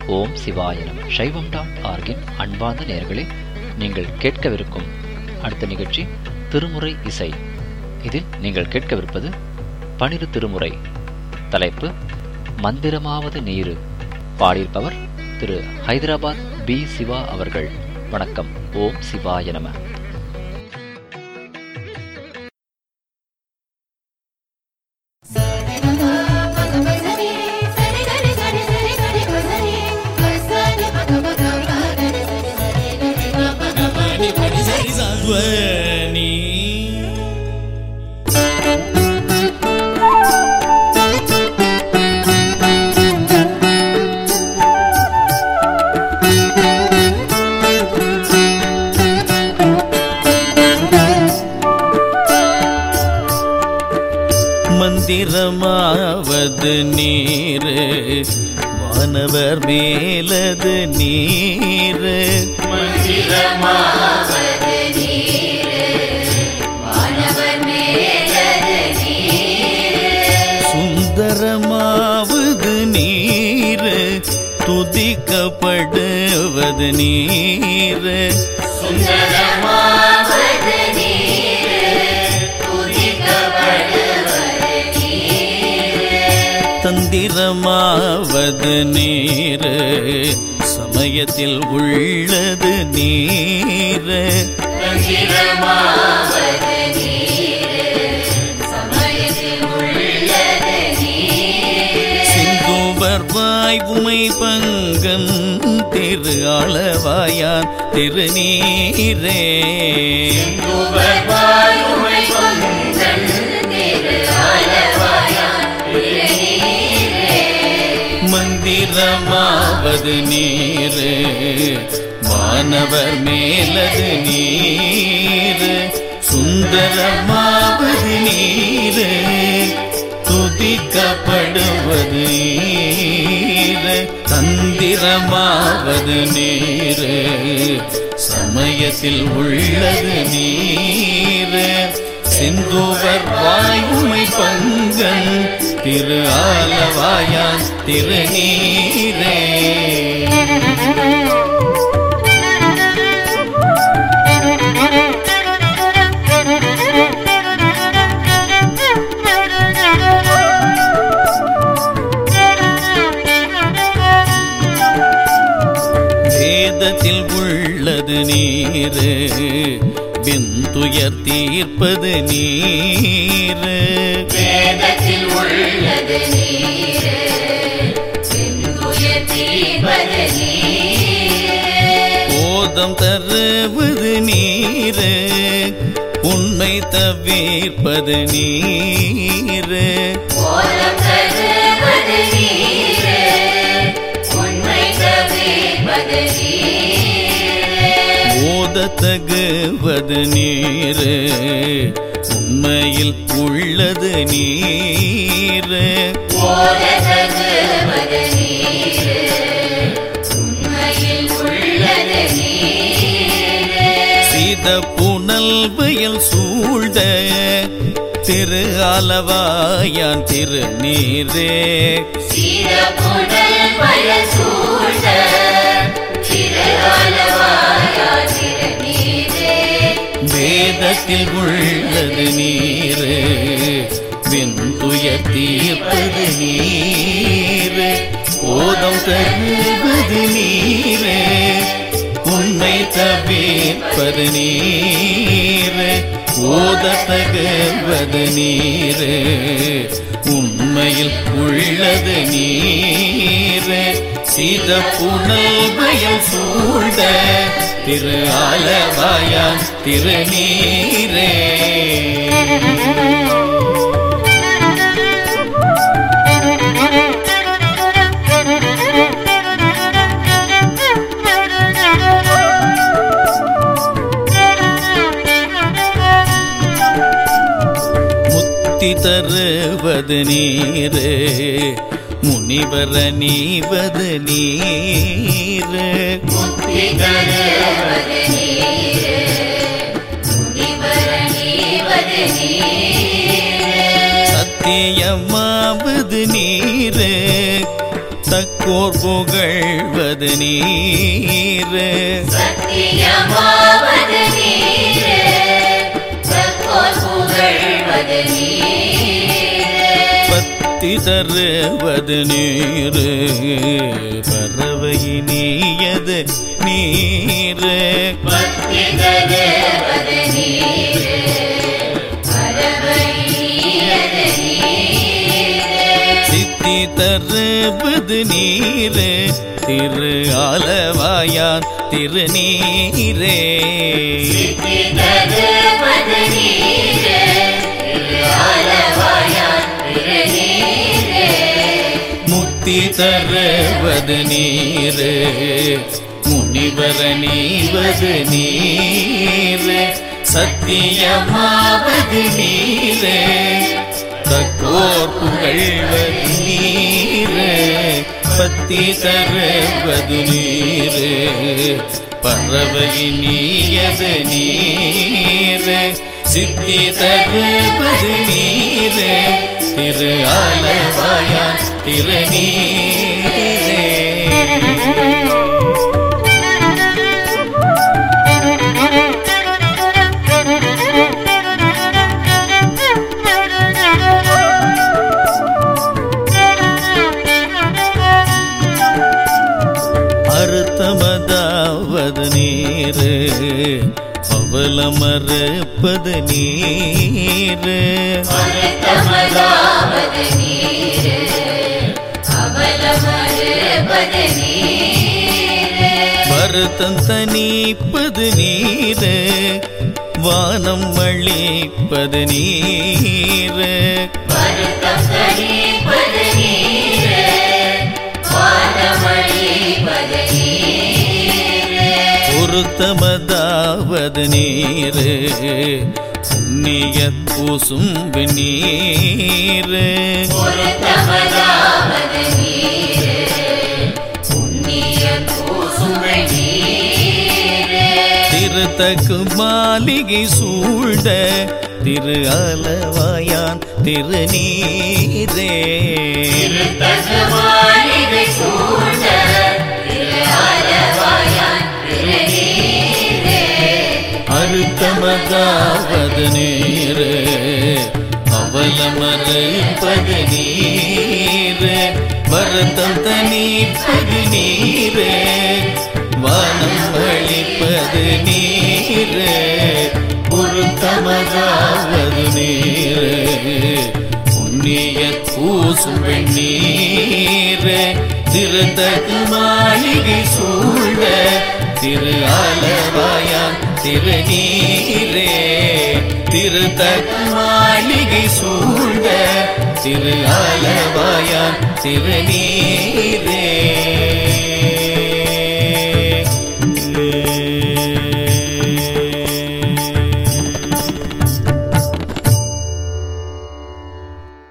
ஓம் சிவாய நம சைவம் டாட் ஆர்கின் அன்பார்ந்த நேயர்களே நீங்கள் கேட்கவிருக்கும் அடுத்த நிகழ்ச்சி திருமுறை இசை இதில் நீங்கள் கேட்கவிருப்பது பனிரு திருமுறை தலைப்பு மந்திரமாவது நீரு பாடியிருப்பவர் திரு ஹைதராபாத் பி சிவா அவர்கள் வணக்கம் ஓம் சிவாய நம ಧ್ವನಿ மந்திரமாவது நீரு வானவர் மேலது நீரு சுந்தரமாவது நீரு துதிக்கப்படுவது நீரு தந்திரமாவது நீரு சமயத்தில் உள்ளது நீரு சிந்துவர் வாய் உமை பங்கன் திரு அளவாயான் திருநீரே மந்திரமாவது நீரு வானவர் மேலது நீரு சுந்தரமாவது நீரு துதிக்கப்படுவது நீரு தந்திரமாவது நீரு சமயத்தில் உள்ளது நீரு சிந்துவர் வாயுமை பங்கன் திரு ஆலவாயான் திருநீரே வேதத்தில் உள்ளது நீரு விந்துயர் தீர்ப்பது நீரு போதம் தருவது நீரு உண்மை தவிர்ப்பது நீரு ஓதத்தகுவது நீரு உண்மையில் உள்ளது நீரு சீத புனல் வயல் சூழ்ந்த திரு ஆலவாயான் திருநீரே வேதத்தில் உள்ளது நீரு விந்துய தீர்ப்பது நீரு போதம் தருவது நீரு உண்மை தவிர்ப்பது நீரு ஓத தகவது நீரு உண்மையில் உள்ளது நீரு சீத புனல் வயல் சூழ்ந்த திரு ஆலவாயான் திருநீரே முத்தி தருவது நீரு முனிவர நீவது நீரு சத்தியமாவது நீரு தக்கு தக்கோர் புகழ்வது நீர் சத்தியமாவது நீரே சக்கோர் புகழ்வது நீரே பத்தி தருவது நீர் பறவையினியது நீர் பக்தி தருவது நீரே பரவழியது நீரே சித்தி தருவது நீர் திரு ஆலவாயான் திருநீரே சித்தி தருவது நீரே திருஆலவாயான் திருநீரே முக்தி தருவது நீர் முனிவர நீவது நீர் சத்தியமாவது நீர் தக்கோர் புகழ்வது நீர் பத்தி தருவது நீர் பறவையினியது நீர் சித்தி தருவது நீர் திரு ஆலவாயான் திருநீரே அறுத்தமதாவது நீர் பவல மறுப்பது நீர் அமிர்தமதாவது நீரே அவலமறுபது நீரே வருத்தம் தனிப்பது நீர் வானம் அளிப்பது நீர் வருத்தம் தணிப்பது நீரே வானமழிப்பது நீரே பொருத்தமதாவது நீர் புண்ணிய பூசும் நீர் பொருத்தமதாவது நீரே புண்ணிய பூசுமை நீரே திருத்தக்கு மாளிகை சூழ்ந்த திரு அலவாயான் திருநீரே தகுமாளிகை சூழ்ந்த திருஆலவாயான் திருநீரே அறுத்தமதாவது நீர் அவலமறுப்பது நீர் வருத்தம் தனிப்பது நீர் வானம் அளிப்பது நீர் பொருத்தமதாவது நீர் புண்ணிய பூசும் வெண்ணீர் திருத்தகு மாளிகை சூழ்ந்த திரு ஆலவாயான் திருநீரே திருத்தகு மாளிகை சூழ்ந்த திரு ஆலவாயான் திருநீரே